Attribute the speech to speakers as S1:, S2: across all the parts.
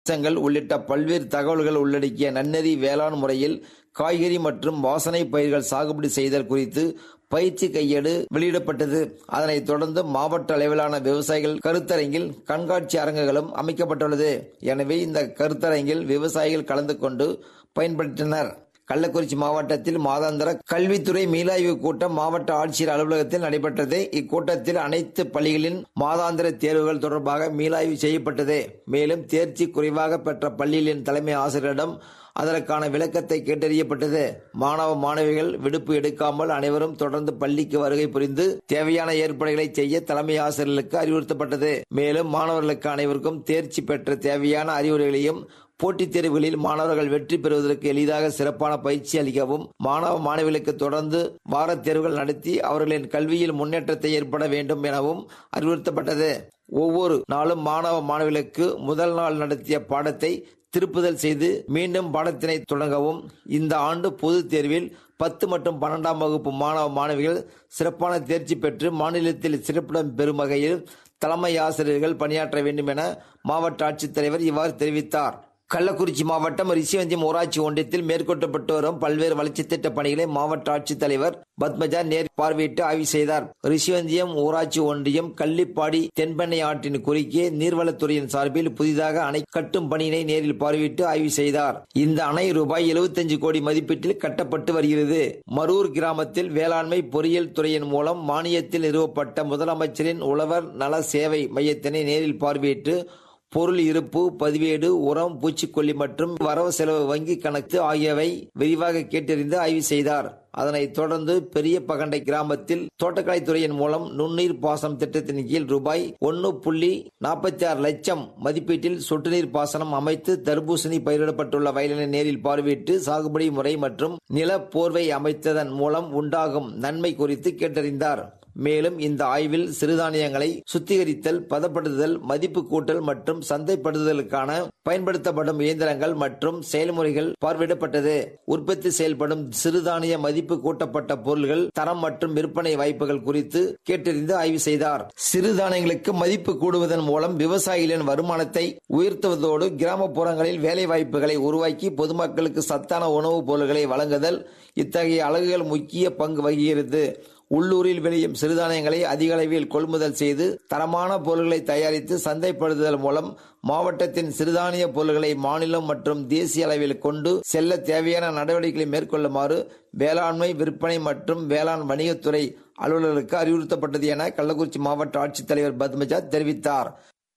S1: அம்சங்கள் உள்ளிட்ட பல்வேறு தகவல்கள் உள்ளடக்கிய நன்னெறி வேளாண் முறையில் காய்கறி மற்றும் வாசனை பயிர்கள் சாகுபடி செய்தல் குறித்து பயிற்சி கையேடு வெளியிடப்பட்டது அதனைத் தொடர்ந்து மாவட்ட அளவிலான விவசாயிகள் கருத்தரங்கில் கண்காட்சி அரங்குகளும் அமைக்கப்பட்டுள்ளது எனவே இந்த கருத்தரங்கில் விவசாயிகள் கலந்து கொண்டு பயன்படுத்தினர் கள்ளக்குறிச்சி மாவட்டத்தில் மாதாந்திர கல்வித்துறை மீளாய்வு கூட்டம் மாவட்ட ஆட்சியர் அலுவலகத்தில் நடைபெற்றது இக்கூட்டத்தில் அனைத்து பள்ளிகளின் மாதாந்திர தேர்வுகள் தொடர்பாக மீளாய்வு செய்யப்பட்டது மேலும் தேர்ச்சி குறைவாக பெற்ற பள்ளிகளின் தலைமை ஆசிரியரிடம் அதற்கான விளக்கத்தை கேட்டறியப்பட்டது மாணவ மாணவிகள் விடுப்பு எடுக்காமல் அனைவரும் தொடர்ந்து பள்ளிக்கு வருகை புரிந்து தேவையான ஏற்பாடுகளை செய்ய தலைமை ஆசிரியர்களுக்கு அறிவுறுத்தப்பட்டது மேலும் மாணவர்களுக்கு அனைவருக்கும் தேர்ச்சி பெற்ற தேவையான அறிவுரைகளையும் போட்டித் தேர்வுகளில் மாணவர்கள் வெற்றி பெறுவதற்கு எளிதாக சிறப்பான பயிற்சி அளிக்கவும் மாணவ மாணவிகளுக்கு தொடர்ந்து வாரத் தேர்வுகள் நடத்தி அவர்களின் கல்வியில் முன்னேற்றத்தை ஏற்பட வேண்டும் எனவும் அறிவுறுத்தப்பட்டது ஒவ்வொரு நாளும் மாணவ மாணவிகளுக்கு முதல் நாள் நடத்திய பாடத்தை திருப்புதல் செய்து மீண்டும் பாடத்தினை தொடங்கவும் இந்த ஆண்டு பொதுத் தேர்வில் பத்து மற்றும் பன்னெண்டாம் வகுப்பு மாணவ மாணவிகள் சிறப்பான தேர்ச்சி பெற்று மாநிலத்தில் சிறப்பிடம் பெறும் வகையில் தலைமை ஆசிரியர்கள் பணியாற்ற வேண்டும் என மாவட்ட ஆட்சித்தலைவர் இவ்வாறு தெரிவித்தார் கள்ளக்குறிச்சி மாவட்டம் ரிஷிவந்தியம் ஊராட்சி ஒன்றியத்தில் மேற்கொள்ளப்பட்டு வரும் பல்வேறு வளர்ச்சித் திட்ட பணிகளை மாவட்ட ஆட்சித்தலைவர் பத்மஜா நேர் பார்வையிட்டு ஆய்வு செய்தார் ரிஷிவந்தியம் ஊராட்சி ஒன்றியம் கள்ளிப்பாடி தென்பெண்ணை ஆற்றின் குறுக்கே நீர்வளத்துறையின் சார்பில் புதிதாக அணை கட்டும் பணியினை நேரில் பார்வையிட்டு ஆய்வு செய்தார் இந்த அணை ரூபாய் எழுபத்தஞ்சு கோடி மதிப்பீட்டில் கட்டப்பட்டு வருகிறது மரூர் கிராமத்தில் வேளாண்மை பொறியியல் துறையின் மூலம் மானியத்தில் நிறுவப்பட்ட முதலமைச்சரின் உழவர் நல சேவை மையத்தினை நேரில் பார்வையிட்டு பொருள் இருப்பு பதிவேடு உரம் பூச்சிக்கொல்லி மற்றும் வரவு செலவு வங்கி கணக்கு ஆகியவை விரிவாக கேட்டறிந்து ஆய்வு செய்தார் அதனைத் தொடர்ந்து பெரிய பகண்டை கிராமத்தில் தோட்டக்கலைத்துறையின் மூலம் நுண்ணீர் பாசனம் திட்டத்தின் கீழ் ரூபாய் ஒன்னு புள்ளி நாற்பத்தி ஆறு லட்சம் மதிப்பீட்டில் சொட்டு நீர் பாசனம் அமைத்து தர்பூசணி பயிரிடப்பட்டுள்ள வயலினை நேரில் பார்வையிட்டு சாகுபடி முறை மற்றும் நில போர்வை அமைத்ததன் மூலம் உண்டாகும் நன்மை குறித்து கேட்டறிந்தார் மேலும் இந்த ஆய்வில் சிறுதானியங்களை சுத்திகரித்தல் பதப்படுத்துதல் மதிப்பு கூட்டல் மற்றும் சந்தைப்படுத்துதலுக்கான பயன்படுத்தப்படும் இயந்திரங்கள் மற்றும் செயல்முறைகள் பார்வையிடப்பட்டது உற்பத்தி செயல்படும் சிறுதானிய மதிப்பு கூட்டப்பட்ட பொருள்கள் தரம் மற்றும் விற்பனை வாய்ப்புகள் குறித்து கேட்டறிந்து ஆய்வு செய்தார் சிறுதானியங்களுக்கு மதிப்பு கூடுவதன் மூலம் விவசாயிகளின் வருமானத்தை உயர்த்துவதோடு கிராமப்புறங்களில் வேலை வாய்ப்புகளை உருவாக்கி பொதுமக்களுக்கு சத்தான உணவுப் பொருட்களை வழங்குதல் இத்தகைய அலகுகள் முக்கிய பங்கு வகிக்கிறது உள்ளூரில் விளையும் சிறுதானியங்களை அதிக அளவில் கொள்முதல் செய்து தரமான பொருட்களை தயாரித்து சந்தைப்படுத்துதல் மூலம் மாவட்டத்தின் சிறுதானிய பொருட்களை மாநிலம் மற்றும் தேசிய அளவில் கொண்டு செல்ல தேவையான நடவடிக்கைகளை மேற்கொள்ளுமாறு வேளாண்மை விற்பனை மற்றும் வேளாண் வணிகத்துறை அலுவலர்களுக்கு அறிவுறுத்தப்பட்டது என கள்ளக்குறிச்சி மாவட்ட ஆட்சித்தலைவர் பத்மஜா தெரிவித்தார்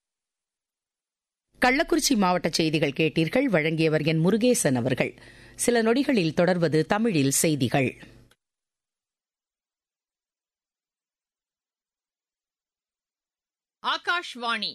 S2: கள்ளக்குறிச்சி மாவட்ட செய்திகள் கேட்டீர்கள் வழங்கியவர் என் முருகேசன் அவர்கள் சில நொடிகளில் தொடர்வது தமிழில் செய்திகள்
S3: ஆகாஷ்வாணி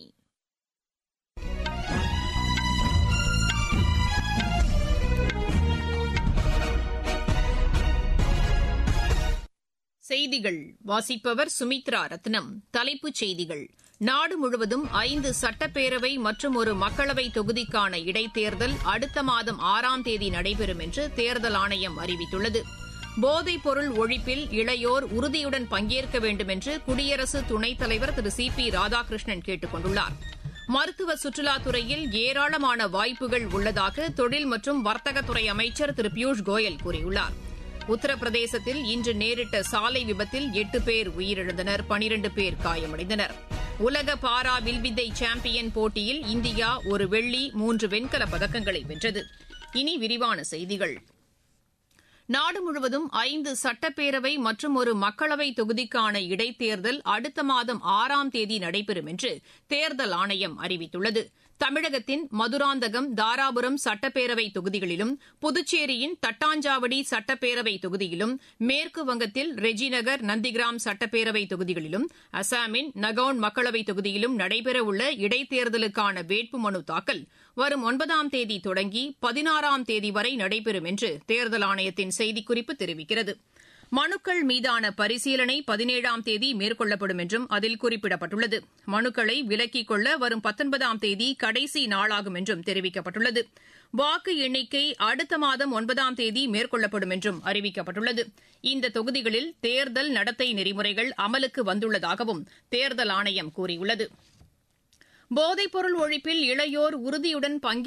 S3: செய்திகள் வாசிப்பவர் சுமித்ரா ரத்னம் தலைப்புச் செய்திகள் நாடு முழுவதும் ஐந்து சட்டப்பேரவை மற்றும் ஒரு மக்களவை தொகுதிக்கான இடைத்தேர்தல் அடுத்த மாதம் ஆறாம் தேதி நடைபெறும் என்று தேர்தல் ஆணையம் அறிவித்துள்ளது போதைப் பொருள் ஒழிப்பில் இளையோர் உறுதியுடன் பங்கேற்க வேண்டும் என்று குடியரசு துணைத் தலைவர் திரு சி பி ராதாகிருஷ்ணன் கேட்டுக் கொண்டுள்ளார் மருத்துவ சுற்றுலாத்துறையில் ஏராளமான வாய்ப்புகள் உள்ளதாக தொழில் மற்றும் வர்த்தகத்துறை அமைச்சர் திரு பியூஷ் கோயல் கூறியுள்ளார் உத்தரப்பிரதேசத்தில் இன்று நேரிட்ட சாலை விபத்தில் எட்டு பேர் உயிரிழந்தனர் பனிரண்டு பேர் காயமடைந்தனர் உலக பாரா வில்வித்தை சாம்பியன் போட்டியில் இந்தியா ஒரு வெள்ளி மூன்று வெண்கலப் பதக்கங்களை வென்றது இனி விரிவான செய்திகள் நாடு முழுவதும் ஐந்து சட்டப்பேரவை மற்றும் ஒரு மக்களவை தொகுதிக்கான இடைத்தேர்தல் அடுத்த மாதம் ஆறாம் தேதி நடைபெறும் என்று தேர்தல் ஆணையம் அறிவித்துள்ளது தமிழகத்தின் மதுராந்தகம் தாராபுரம் சட்டப்பேரவை தொகுதிகளிலும் புதுச்சேரியின் தட்டாஞ்சாவடி சட்டப்பேரவை தொகுதியிலும் மேற்கு வங்கத்தில் ரெஜிநகர் நந்திகிராம் சட்டப்பேரவை தொகுதிகளிலும் அசாமின் நகவுன் மக்களவை தொகுதியிலும் நடைபெறவுள்ள இடைத்தேர்தலுக்கான வேட்புமனு தாக்கல் வரும் ஒன்பதாம் தேதி தொடங்கி பதினாறாம் தேதி வரை நடைபெறும் என்று தேர்தல் ஆணையத்தின் செய்திக்குறிப்பு தெரிவிக்கிறது மனுக்கள் மீதான பரிசீலனை பதினேழாம் தேதி மேற்கொள்ளப்படும் என்றும் அதில் குறிப்பிடப்பட்டுள்ளது மனுக்களை விலக்கிக் கொள்ள வரும் பத்தொன்பதாம் தேதி கடைசி நாளாகும் என்றும் தெரிவிக்கப்பட்டுள்ளது வாக்கு எண்ணிக்கை அடுத்த மாதம் ஒன்பதாம் தேதி மேற்கொள்ளப்படும் என்றும் அறிவிக்கப்பட்டுள்ளது இந்த தொகுதிகளில் தேர்தல் நடத்தை நெறிமுறைகள் அமலுக்கு வந்துள்ளதாகவும் தேர்தல் ஆணையம் கூறியுள்ளது போதைப்பொருள் ஒழிப்பில் இளையோர் உறுதியுடன் பங்கேற்க